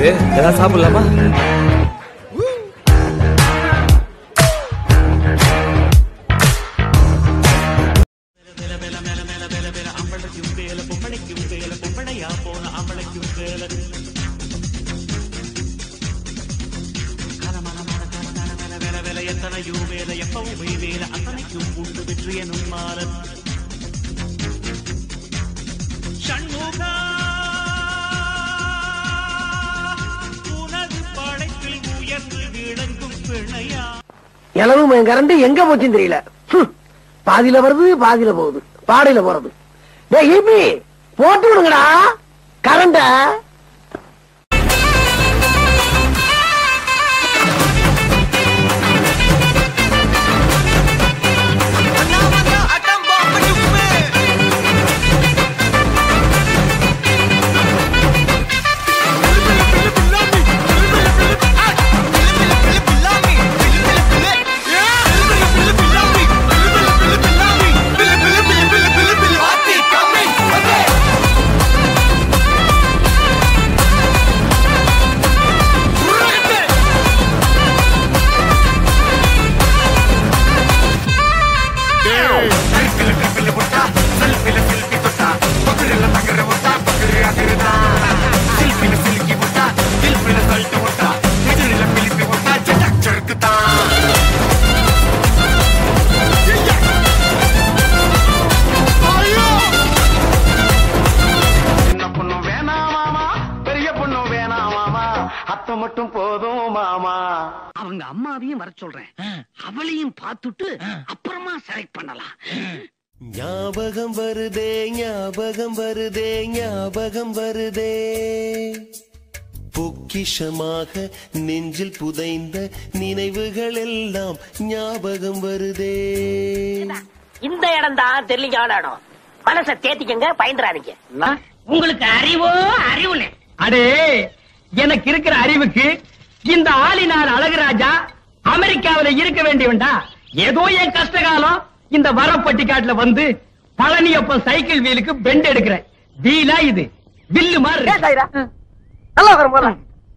இருக்கு ஏதாவது சாப்பிடலாமா சண்முகா உனது படைப்பில் உயர்ந்து விளங்கும் பிணையா இளவு கரண்ட் எங்க போச்சுன்னு தெரியல ஹம். பாதியில வருது பாதியில போகுது பாடையில போறது டேய் ஈபி போட்டு விடுங்கடா கரண்ட சின்ன பொண்ணு வேணாம் மாமா பெரிய பொண்ணு வேணாம் மாமா அத்தை மட்டும் போதும் மாமா அவங்க அம்மாவையும் வர சொல்றேன் அவளையும் பார்த்துட்டு அப்புறமா செலக்ட் பண்ணலாம் ஞாபகம் வருதே ஞாபகம் வருதே ஞாபகம் வருதே பொக்கிஷமாக நெஞ்சில் புதைந்த நினைவுகள் எல்லாம் ஞாபகம் வருதே இந்த இடம் தான் தெரியலிங்கான இடம் மனசை தேத்திக்கங்க பயந்துறாதீங்க உங்களுக்கு அறிவோ அறிவுனே அடே எனக்கு இருக்கிற அறிவுக்கு இந்த ஆளினார் அழகுராஜா அமெரிக்காவில இருக்க வேண்டியவன்டா ஏதோ என் கஷ்டகாலம் இந்த வரப்பட்டிக்காட்டுல வந்து பழனியப்ப சைக்கிள் வீலுக்கு பெண்ட் எடுக்கிறேன் வீலா இது வில்லு மாதிரி இருக்கு. சாயிரா நல்லா வரும் போல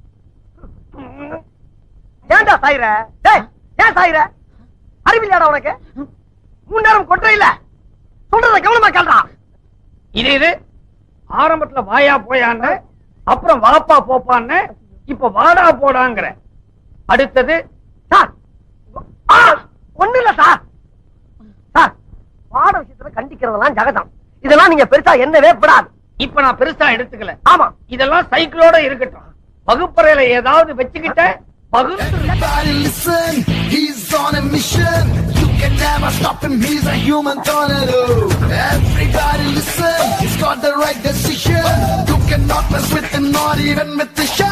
ஏன்டா சாயிர டேய் ஏன் சாயிர அறிவில்லையாடா உனக்கு மூணு நேரம் கொட்டை இல்ல சொல்றத கவனமா கேள்றா இது இது ஆரம்பத்துல வாயா போயான்னு அப்புறம் வாப்பா போப்பான்னு இப்ப வாடா போடாங்கிற அடுத்தது சார் ஆ, ஒண்ணு இல்ல சார் சார் பாட விஷயத்துல கண்டிக்கிறதெல்லாம் ஜகதம் இதெல்லாம் நீங்க பெருசா என்னவே படாது இப்ப நான் பெருசா எடுத்துக்கல ஆமா இதெல்லாம் சைக்கிளோட இருக்கட்டும் வகுப்பறையில ஏதாவது வச்சுக்கிட்ட பகுந்து Everybody listen, he's on a mission. You can never stop him, he's a human tornado. Everybody listen, he's got the right decision. You cannot mess with him, not even with the shot.